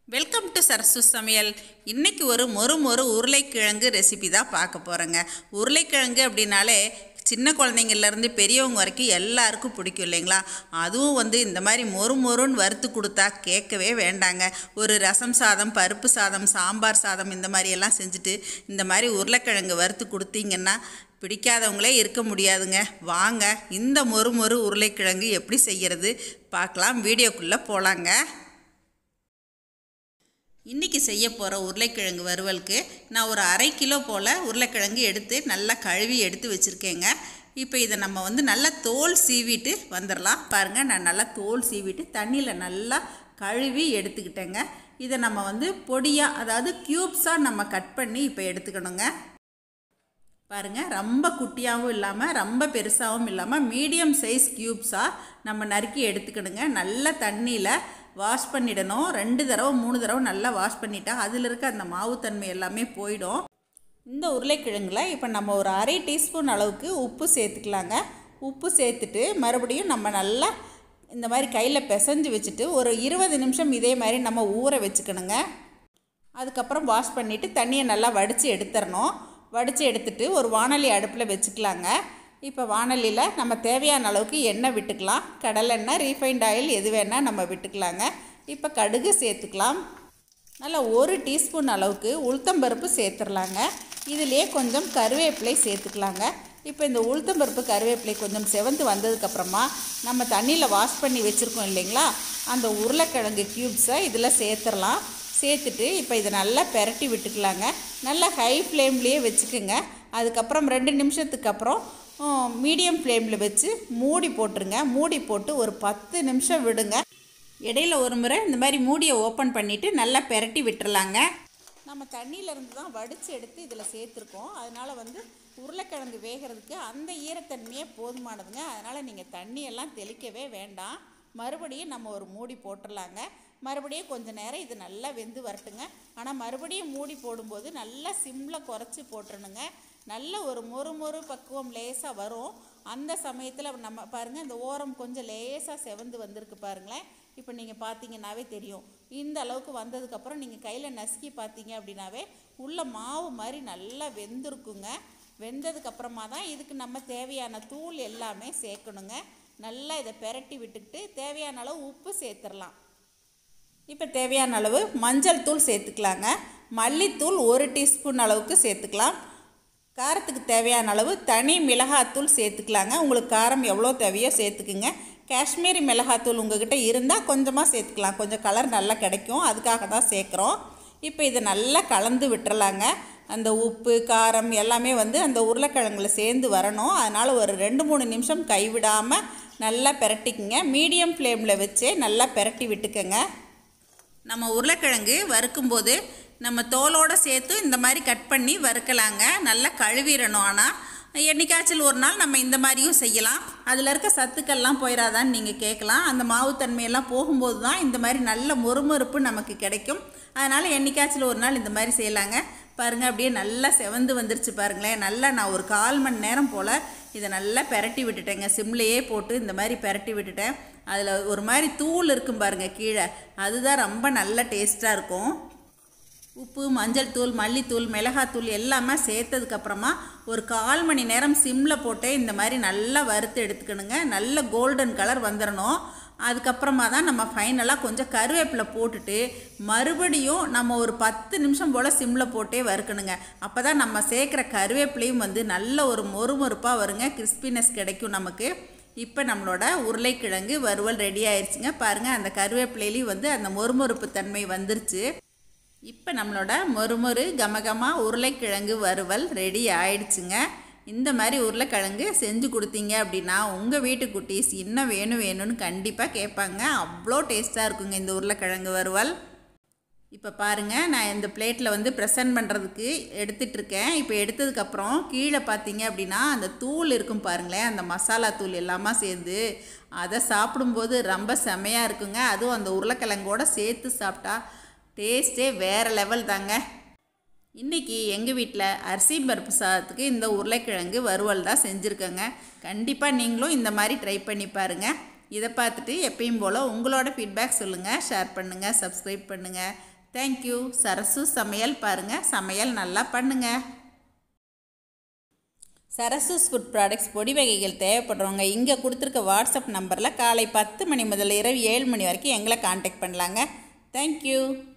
welcome to Sarasu சமையல் இன்னைக்கு ஒரு மொறு மொறு உருளைக்கிழங்கு ரெசிபி தான் பார்க்க போகிறேங்க உருளைக்கிழங்கு அப்படின்னாலே சின்ன குழந்தைங்கள்லேருந்து பெரியவங்க வரைக்கும் எல்லாருக்கும் பிடிக்கும் இல்லைங்களா அதுவும் வந்து இந்த மாதிரி மொறு மொறுன்னு வறுத்து கொடுத்தா கேட்கவே வேண்டாங்க ஒரு ரசம் சாதம் பருப்பு சாதம் சாம்பார் சாதம் இந்த மாதிரி எல்லாம் செஞ்சுட்டு இந்த மாதிரி உருளைக்கிழங்கு வறுத்து கொடுத்தீங்கன்னா பிடிக்காதவங்களே இருக்க முடியாதுங்க வாங்க இந்த மொறு மொறு உருளைக்கிழங்கு எப்படி செய்கிறது பார்க்கலாம் வீடியோக்குள்ளே போகலாங்க இன்றைக்கி செய்ய போகிற உருளைக்கிழங்கு வறுவலுக்கு நான் ஒரு அரை கிலோ போல் உருளைக்கிழங்கு எடுத்து நல்லா கழுவி எடுத்து வச்சுருக்கேங்க இப்போ இதை நம்ம வந்து நல்லா தோல் சீவிட்டு வந்துடலாம் பாருங்கள் நான் நல்லா தோல் சீவிட்டு தண்ணியில் நல்லா கழுவி எடுத்துக்கிட்டேங்க இதை நம்ம வந்து பொடியாக அதாவது க்யூப்ஸாக நம்ம கட் பண்ணி இப்போ எடுத்துக்கணுங்க பாருங்கள் ரொம்ப குட்டியாகவும் இல்லாமல் ரொம்ப பெருசாகவும் இல்லாமல் மீடியம் சைஸ் க்யூப்ஸாக நம்ம நறுக்கி எடுத்துக்கணுங்க நல்ல தண்ணியில் வாஷ் பண்ணிடணும் ரெண்டு தடவை மூணு தடவை நல்லா வாஷ் பண்ணிட்டா அதில் இருக்க அந்த மாவுத்தன்மை எல்லாமே போயிடும் இந்த உருளைக்கிழங்குல இப்போ நம்ம ஒரு அரை டீஸ்பூன் அளவுக்கு உப்பு சேர்த்துக்கலாங்க உப்பு சேர்த்துட்டு மறுபடியும் நம்ம நல்லா இந்த மாதிரி கையில் பிசைஞ்சு வச்சுட்டு ஒரு இருபது நிமிஷம் இதே மாதிரி நம்ம ஊற வச்சுக்கணுங்க அதுக்கப்புறம் வாஷ் பண்ணிவிட்டு தண்ணியை நல்லா வடித்து எடுத்துடணும் வடித்து எடுத்துட்டு ஒரு வானொலி அடுப்பில் வச்சுக்கலாங்க இப்போ வானொலியில் நம்ம தேவையான அளவுக்கு எண்ணெய் விட்டுக்கலாம் கடலெண்ணெய் ரீஃபைண்ட் ஆயில் எது வேணால் நம்ம விட்டுக்கலாங்க இப்போ கடுகு சேர்த்துக்கலாம் நல்லா ஒரு டீஸ்பூன் அளவுக்கு உளுத்தம்பருப்பு சேர்த்துடலாங்க இதிலே கொஞ்சம் கருவேப்பிலை சேர்த்துக்கலாங்க இப்போ இந்த உளுத்தம்பருப்பு கருவேப்பிலை கொஞ்சம் செவந்து வந்ததுக்கப்புறமா நம்ம தண்ணியில் வாஷ் பண்ணி வச்சுருக்கோம் இல்லைங்களா அந்த உருளைக்கிழங்கு க்யூப்ஸை இதில் சேர்த்துடலாம் சேர்த்துட்டு இப்போ இதை நல்லா பெரட்டி விட்டுக்கலாங்க நல்லா ஹை ஃப்ளேம்லேயே வச்சுக்கோங்க அதுக்கப்புறம் ரெண்டு நிமிஷத்துக்கு அப்புறம் மீடியம் ஃப்ளேமில் வச்சு மூடி போட்டுருங்க மூடி போட்டு ஒரு பத்து நிமிஷம் விடுங்க இடையில ஒரு முறை இந்த மாதிரி மூடியை ஓப்பன் பண்ணிவிட்டு நல்லா பெரட்டி விட்டுறலாங்க நம்ம தண்ணியிலேருந்து தான் வடித்து எடுத்து இதில் சேர்த்துருக்கோம் அதனால் வந்து உருளைக்கிழங்கு வேகிறதுக்கு அந்த ஈரத்தன்மையே போதுமானதுங்க அதனால் நீங்கள் தண்ணியெல்லாம் தெளிக்கவே வேண்டாம் மறுபடியும் நம்ம ஒரு மூடி போட்டுடலாங்க மறுபடியும் கொஞ்சம் நேரம் இது நல்லா வெந்து வரட்டுங்க ஆனால் மறுபடியும் மூடி போடும்போது நல்லா சிம்மில் குறைச்சி போட்டுருணுங்க நல்ல ஒரு மொறு மொறு பக்குவம் லேசாக வரும் அந்த சமயத்தில் நம்ம பாருங்கள் இந்த ஓரம் கொஞ்சம் லேசாக செவந்து வந்திருக்கு பாருங்களேன் இப்போ நீங்கள் பார்த்தீங்கன்னாவே தெரியும் இந்த அளவுக்கு வந்ததுக்கப்புறம் நீங்கள் கையில் நசுக்கி பார்த்தீங்க அப்படின்னாவே உள்ள மாவு மாதிரி நல்லா வெந்திருக்குங்க வெந்ததுக்கப்புறமா தான் இதுக்கு நம்ம தேவையான தூள் எல்லாமே சேர்க்கணுங்க நல்லா இதை பெரட்டி விட்டுக்கிட்டு தேவையான அளவு உப்பு சேர்த்துடலாம் இப்போ தேவையான அளவு மஞ்சள் தூள் சேர்த்துக்கலாங்க மல்லித்தூள் ஒரு டீஸ்பூன் அளவுக்கு சேர்த்துக்கலாம் காரத்துக்கு தேவையான அளவு தனி மிளகாத்தூள் சேர்த்துக்கலாங்க உங்களுக்கு காரம் எவ்வளோ தேவையோ சேர்த்துக்குங்க காஷ்மீரி மிளகாத்தூள் உங்ககிட்ட இருந்தால் கொஞ்சமாக சேர்த்துக்கலாம் கொஞ்சம் கலர் நல்லா கிடைக்கும் அதுக்காக தான் சேர்க்குறோம் இப்போ இதை நல்லா கலந்து விட்டுறலாங்க அந்த உப்பு காரம் எல்லாமே வந்து அந்த உருளைக்கிழங்குல சேர்ந்து வரணும் அதனால் ஒரு ரெண்டு மூணு நிமிஷம் கைவிடாமல் நல்லா பெரட்டிக்குங்க மீடியம் ஃப்ளேமில் வச்சே நல்லா பெரட்டி விட்டுக்கோங்க நம்ம உருளைக்கிழங்கு வறுக்கும்போது நம்ம தோலோடு சேர்த்து இந்த மாதிரி கட் பண்ணி வறுக்கலாங்க நல்லா கழுவிடணும் ஆனால் என்னைக்காச்சும் ஒரு நாள் நம்ம இந்த மாதிரியும் செய்யலாம் அதில் இருக்க சத்துக்கள்லாம் போயிடாதான்னு நீங்கள் கேட்கலாம் அந்த மாவுத்தன்மையெல்லாம் போகும்போது தான் இந்த மாதிரி நல்ல மொறுமொறுப்பு நமக்கு கிடைக்கும் அதனால் என்னைக்காச்சும் ஒரு நாள் இந்த மாதிரி செய்யலாங்க பாருங்கள் அப்படியே நல்லா செவந்து வந்துருச்சு பாருங்களேன் நல்லா நான் ஒரு கால் மணி நேரம் போல் இதை நல்லா பெரட்டி விட்டுட்டேங்க சிம்லேயே போட்டு இந்த மாதிரி பெரட்டி விட்டுட்டேன் அதில் ஒரு மாதிரி தூள் இருக்கும் பாருங்கள் கீழே அதுதான் ரொம்ப நல்ல டேஸ்ட்டாக இருக்கும் உப்பு மஞ்சள் தூள் மல்லித்தூள் மிளகாத்தூள் எல்லாமே சேர்த்ததுக்கப்புறமா ஒரு கால் மணி நேரம் சிம்மில் போட்டே இந்த மாதிரி நல்லா வறுத்து எடுத்துக்கணுங்க நல்ல கோல்டன் கலர் வந்துடணும் அதுக்கப்புறமா தான் நம்ம ஃபைனலாக கொஞ்சம் கருவேப்பிலை போட்டுட்டு மறுபடியும் நம்ம ஒரு பத்து நிமிஷம் போல் சிம்மில் போட்டே வறுக்கணுங்க அப்போ தான் நம்ம சேர்க்குற கருவேப்பிலையும் வந்து நல்ல ஒரு மொறுமொறுப்பாக வருங்க கிறிஸ்பினஸ் கிடைக்கும் நமக்கு இப்போ நம்மளோட உருளைக்கிழங்கு வறுவல் ரெடி ஆயிடுச்சுங்க பாருங்கள் அந்த கருவேப்பிலையிலையும் வந்து அந்த மொறுமொறுப்பு தன்மை வந்துருச்சு இப்போ நம்மளோட மொறுமொறு கமகமா உருளைக்கிழங்கு வறுவல் ரெடி ஆயிடுச்சுங்க இந்த மாதிரி உருளைக்கிழங்கு செஞ்சு கொடுத்தீங்க அப்படின்னா உங்கள் வீட்டு குட்டீஸ் இன்னும் வேணும் வேணும்னு கண்டிப்பாக கேட்பாங்க அவ்வளோ டேஸ்ட்டாக இருக்குங்க இந்த உருளைக்கிழங்கு வறுவல் இப்போ பாருங்கள் நான் இந்த பிளேட்டில் வந்து ப்ரெசன்ட் பண்ணுறதுக்கு எடுத்துகிட்ருக்கேன் இப்போ எடுத்ததுக்கப்புறம் கீழே பார்த்தீங்க அப்படின்னா அந்த தூள் இருக்கும் பாருங்களேன் அந்த மசாலா தூள் எல்லாமே சேர்ந்து அதை சாப்பிடும்போது ரொம்ப செமையாக இருக்குங்க அதுவும் அந்த உருளைக்கிழங்கோட சேர்த்து சாப்பிட்டா டேஸ்ட்டே வேறு லெவல் தாங்க இன்றைக்கி எங்கள் வீட்டில் அரிசி பருப்பு சாதத்துக்கு இந்த உருளைக்கிழங்கு வறுவல் தான் செஞ்சுருக்கேங்க கண்டிப்பாக நீங்களும் இந்த மாதிரி ட்ரை பண்ணி பாருங்கள் இதை பார்த்துட்டு எப்பயும் போல் உங்களோட ஃபீட்பேக் சொல்லுங்கள் ஷேர் பண்ணுங்கள் சப்ஸ்கிரைப் பண்ணுங்கள் தேங்க்யூ சரசு சமையல் பாருங்கள் சமையல் நல்லா பண்ணுங்கள் சரசூஸ் ஃபுட் ப்ராடக்ட்ஸ் பொடி வகைகள் தேவைப்படுறவங்க இங்கே கொடுத்துருக்க வாட்ஸ்அப் நம்பரில் காலை பத்து மணி முதல் இரவு ஏழு மணி வரைக்கும் எங்களை காண்டாக்ட் பண்ணலாங்க தேங்க்யூ